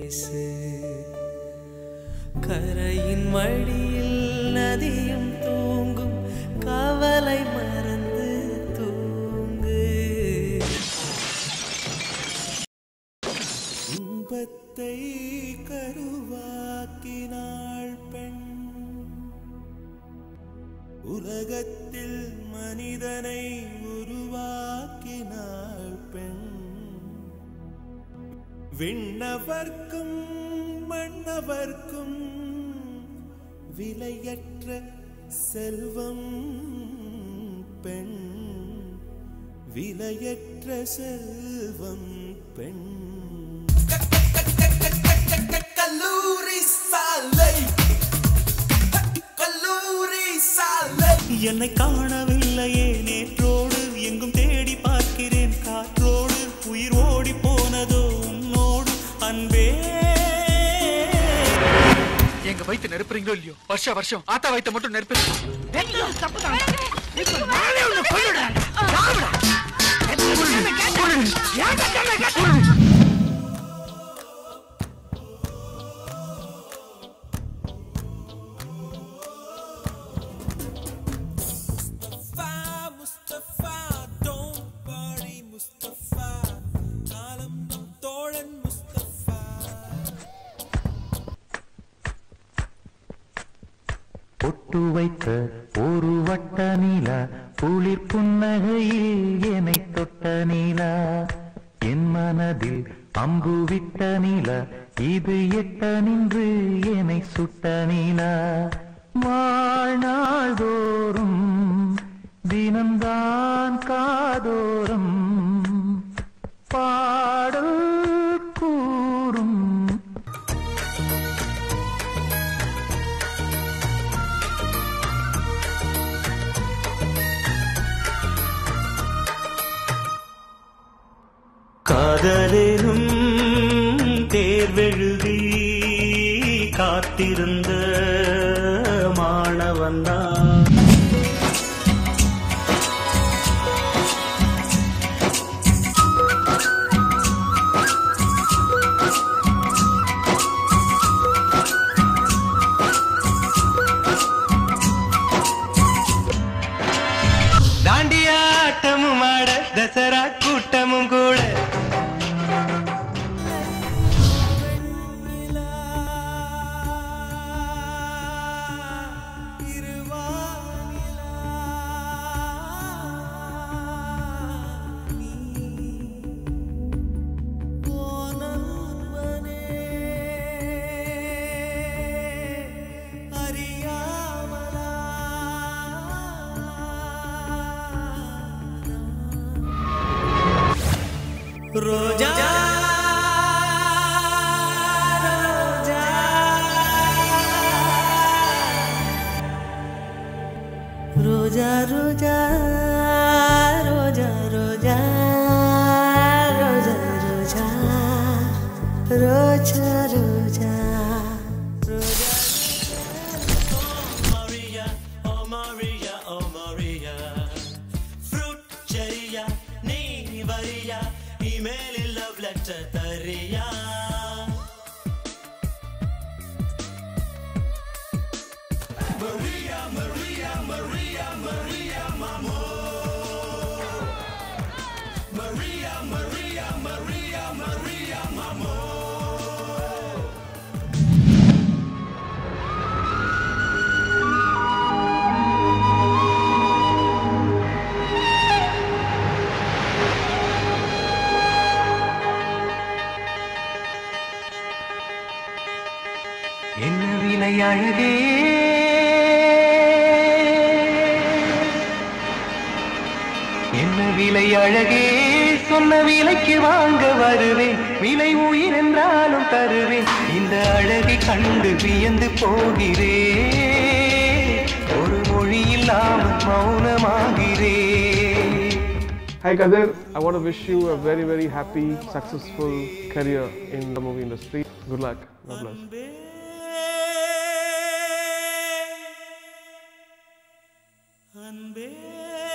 பேசு கரையின் மடியில் நதியும் தூங்கும் கவலை மறந்து தூங்கு இன்பத்தை கருவாக்கினாள் பெண் உலகத்தில் மனிதனை உருவாக்கினாள் பெண் விண்ணவர்க்கும் மன்னவர்க்கும் விலையற்ற செல்வம் பெண் விலையற்ற செல்வம் பெண் கல்லூரி சாலை கல்லூரி சாலை என்னை காணவில்லையே நேற்றோடு எங்கும் தேடி பார்க்கிறேன் காற்றோடு உயிர் ஓடி போனதோ உன்னோடு அன்பே எங்க வயித்து நெருப்புறீங்களோ இல்லையோ வருஷ வருஷம் ஆத்தா வயித்த மட்டும் நெருப்பு முஸ்தபா முஸ்தபா don't worry முஸ்தபா காலம் நம் தோழன் முஸ்தபா பொட்டு வைத்த ஒரு வட்ட நீலா குளிர் புன்னகையில் என்னை தொட்ட நீலா என் மனதில் அம்பு விட்ட நீலா இது எட்ட நின்று என்னை சுட்ட நீலா வாழ்நாள் தோறும் தினம்தான் காதோறும் பாடல் கூறும் காதலிலும் தேர்வெழுதி காத்திருந்த மாணவன்தான் தாண்டியாட்டமும் ஆட தசரா கூட்டமும் கூட ரோஜா ரோஜா ரோஜா ரோஜா ரோஜா ரோஜா ரோஜா ரோஜா ரோஜா Maria, oh Maria, oh Maria. Fruit cherry, நீ வரியா இமெயிலில் லவ் லெட்டர் தரியா என்ன விலை அழகே என்ன விலை அழகே சொன்ன விலைக்கு வாங்க வருவேன் விலை உயிர் என்றாலும் தருவேன் இந்த அழகை கண்டு வியந்து போகிறேன் ஒரு மொழி இல்லாமல் மௌனமாகிறேன் Hi Kadir, I want to wish you a very very happy, successful career in the movie industry. Good luck. God bless. அன்பே